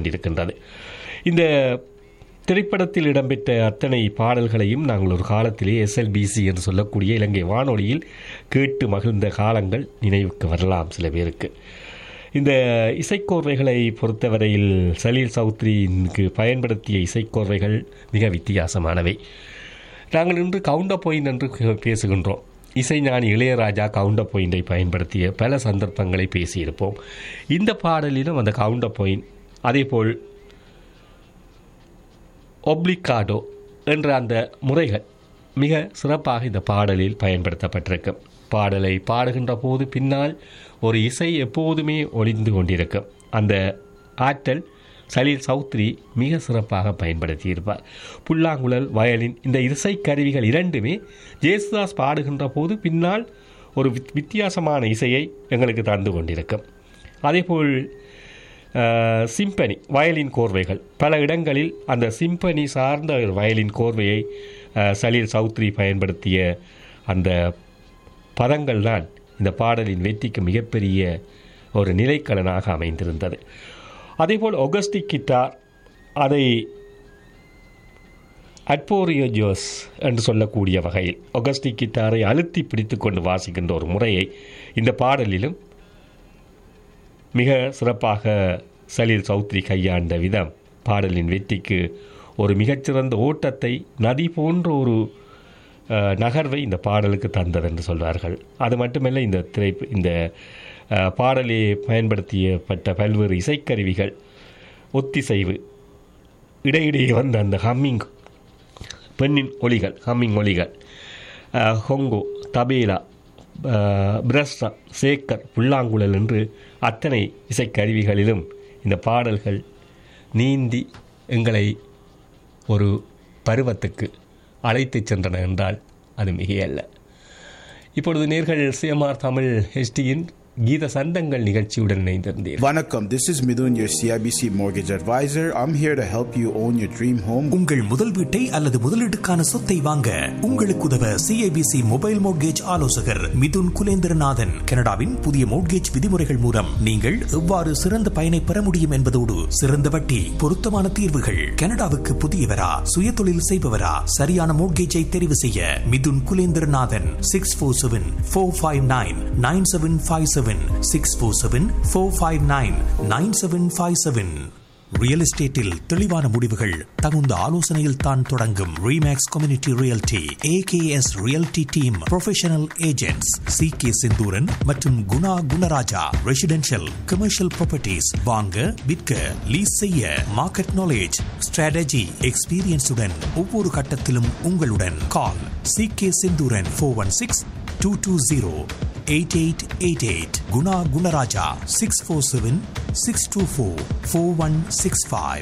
கொண்டிருக்கின்றது இந்த திரைப்படத்தில் இடம்பெற்ற அத்தனை பாடல்களையும் நாங்கள் ஒரு காலத்திலே எஸ்எல்பிசி என்று சொல்லக்கூடிய இலங்கை வானொலியில் கேட்டு மகிழ்ந்த காலங்கள் நினைவுக்கு வரலாம் சில பேருக்கு இந்த இசைக்கோர்வைகளை பொறுத்தவரையில் சலீல் சௌத்ரிக்கு பயன்படுத்திய இசைக்கோர்வைகள் மிக வித்தியாசமானவை நாங்கள் இன்று கவுண்டர் பாயிண்ட் என்று பேசுகின்றோம் இசைஞானி இளையராஜா கவுண்டர் பாயிண்டை பயன்படுத்திய பல சந்தர்ப்பங்களை பேசியிருப்போம் இந்த பாடலிலும் அந்த கவுண்டர் பாயிண்ட் அதேபோல் ஒப்ளிகாடோ என்ற அந்த முறைகள் மிக சிறப்பாக இந்த பாடலில் பயன்படுத்தப்பட்டிருக்கும் பாடலை பாடுகின்ற போது பின்னால் ஒரு இசை எப்போதுமே ஒளிந்து கொண்டிருக்கும் அந்த ஆற்றல் சலீல் சௌத்ரி மிக சிறப்பாக பயன்படுத்தியிருப்பார் புல்லாங்குழல் வயலின் இந்த இசை கருவிகள் இரண்டுமே ஜேசுதாஸ் பாடுகின்ற போது பின்னால் ஒரு வித் வித்தியாசமான இசையை எங்களுக்கு தந்து கொண்டிருக்கும் அதேபோல் அஹ், சிம்பனி வயலின் கோர்வைகள் பல இடங்களில் அந்த சிம்பனி சார்ந்த ஒரு வயலின் கோர்வையை அஹ், சலீல் சௌத்ரி பயன்படுத்திய அந்த பதங்கள் தான் இந்த பாடலின் வெற்றிக்கு மிகப்பெரிய ஒரு நிலைக்கலனாக அமைந்திருந்தது அதேபோல் ஒகஸ்டிக் கிட்டார் அதை அட்போரியோஜோஸ் என்று சொல்லக்கூடிய வகையில் ஒகஸ்டிக் கிட்டாரை அழுத்தி பிடித்து கொண்டு வாசிக்கின்ற ஒரு முறையை இந்த பாடலிலும் மிக சிறப்பாக சலீல் சௌத்ரி கையாண்ட விதம் பாடலின் வெற்றிக்கு ஒரு மிகச்சிறந்த ஓட்டத்தை நதி போன்ற ஒரு அஹ், நகர்வை இந்த பாடலுக்கு தந்தது என்று சொல்வார்கள் அது மட்டுமல்ல இந்த திரை இந்த அஹ், பாடலே பயன்படுத்தியப்பட்ட பல்வேறு இசைக்கருவிகள் ஒத்திசைவு இடையிடையே வந்த அந்த ஹம்மிங் பெண்ணின் ஒலிகள் ஹம்மிங் ஒலிகள் அஹ், ஹொங்கோ தபேலா அஹ், பிரஸ்ஸா சேக்கர் புல்லாங்குழல் என்று அத்தனை இசைக்கருவிகளிலும் இந்த பாடல்கள் நீந்தி எங்களை ஒரு பருவத்துக்கு அழைத்துச் சென்றன என்றால் அது மிகையல்ல இப்பொழுது நேர்கள் சிஎம்ஆர் தமிழ் ஹெச்டியின் கீத சந்தங்கள் நிகழ்ச்சியுடன் இணைந்திருந்தீர் Vanakkam, this is Midun, your CIBC mortgage advisor. I'm here to help you own your dream home. உங்கள் முதல் வீட்டை அல்லது முதலீட்டுக்கான சொத்தை வாங்க உங்களுக்கு உதவ சிஐபிசி மொபைல் மோட்கேஜ் ஆலோசகர் மிதுன் குலேந்திரநாதன் கனடாவின் புதிய மோட்கேஜ் விதிமுறைகள் மூலம் நீங்கள் எவ்வாறு சிறந்த பயனை பெற முடியும் என்பதோடு சிறந்த வட்டி பொருத்தமான தீர்வுகள் கனடாவுக்கு புதியவரா சுயதொழில் செய்பவரா சரியான மோட்கேஜை தெரிவு செய்ய Mithun Kulendranathan six four seven four five nine nine seven five seven six four seven four five nine nine seven five seven real எஸ்டேட்டில் தெளிவான முடிவுகள் தகுந்த ஆலோசனையில் தான் தொடங்கும் Remax community realty AKS realty team professional agents C K Senthuran மற்றும் Guna Gunaraja residential commercial properties வாங்க விற்க லீஸ் செய்ய மார்க்கெட் நாலேஜ் ஸ்ட்ராட்டஜி எக்ஸ்பீரியன்ஸுடன் ஒவ்வொரு கட்டத்திலும் உங்களுடன் call C K Senthuran four one six two two zero eight eight eight eight Guna Gunaraja six four seven six two four four one six five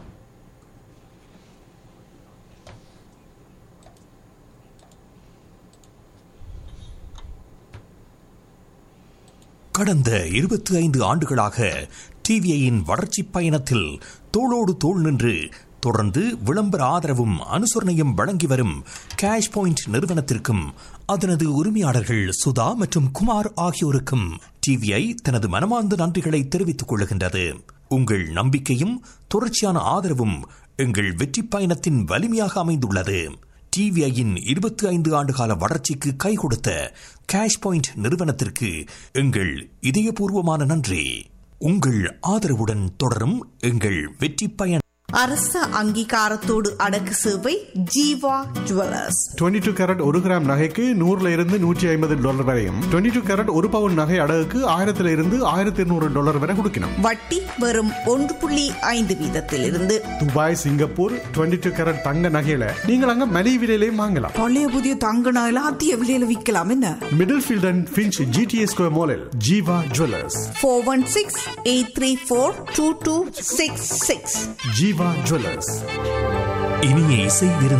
கடந்த இருபத்தி ஐந்து ஆண்டுகளாக டிவிஐயின் வளர்ச்சி பயணத்தில் தோளோடு தோள் நின்று தொடர்ந்து விளம்பர ஆதரவும் அனுசரணையும் வழங்கி வரும் கேஷ் பாயிண்ட் நிறுவனத்திற்கும் அதனது உரிமையாளர்கள் சுதா மற்றும் குமார் ஆகியோருக்கும் டிவிஐ தனது மனமார்ந்த நன்றிகளை தெரிவித்துக் கொள்கின்றது உங்கள் நம்பிக்கையும் தொடர்ச்சியான ஆதரவும் எங்கள் வெற்றி பயணத்தின் வலிமையாக அமைந்துள்ளது டிவிஐயின் இருபத்தி ஐந்து ஆண்டுகால வளர்ச்சிக்கு கை கொடுத்த கேஷ் பாயிண்ட் நிறுவனத்திற்கு எங்கள் இதயபூர்வமான நன்றி உங்கள் ஆதரவுடன் தொடரும் எங்கள் வெற்றி பயணம் அரச அங்கீகாரத்தோடு அடக்கு சேவை ஜீவா ஜுவல்லர்ஸ் 22 டூ கேரட் ஒரு கிராம் நகைக்கு நூறுல இருந்து நூற்றி ஐம்பது டாலர் வரையும் 22 டூ கேரட் ஒரு பவுன் நகை அடகுக்கு ஆயிரத்துல இருந்து ஆயிரத்தி இருநூறு டாலர் வரை கொடுக்கணும் வட்டி வெறும் ஒன்று புள்ளி ஐந்து வீதத்திலிருந்து துபாய் சிங்கப்பூர் 22 டூ கேரட் தங்க நகையில நீங்கள் அங்க மலிவு விலையிலையும் வாங்கலாம் பழைய புதிய தங்க நகையில அதிக விலையில விற்கலாம் என்ன Middlefield and Finch GTS square மாலில் Jeeva jewellers four one six eight three four two two six six Jeeva jewellers இனிய இசை விருந்து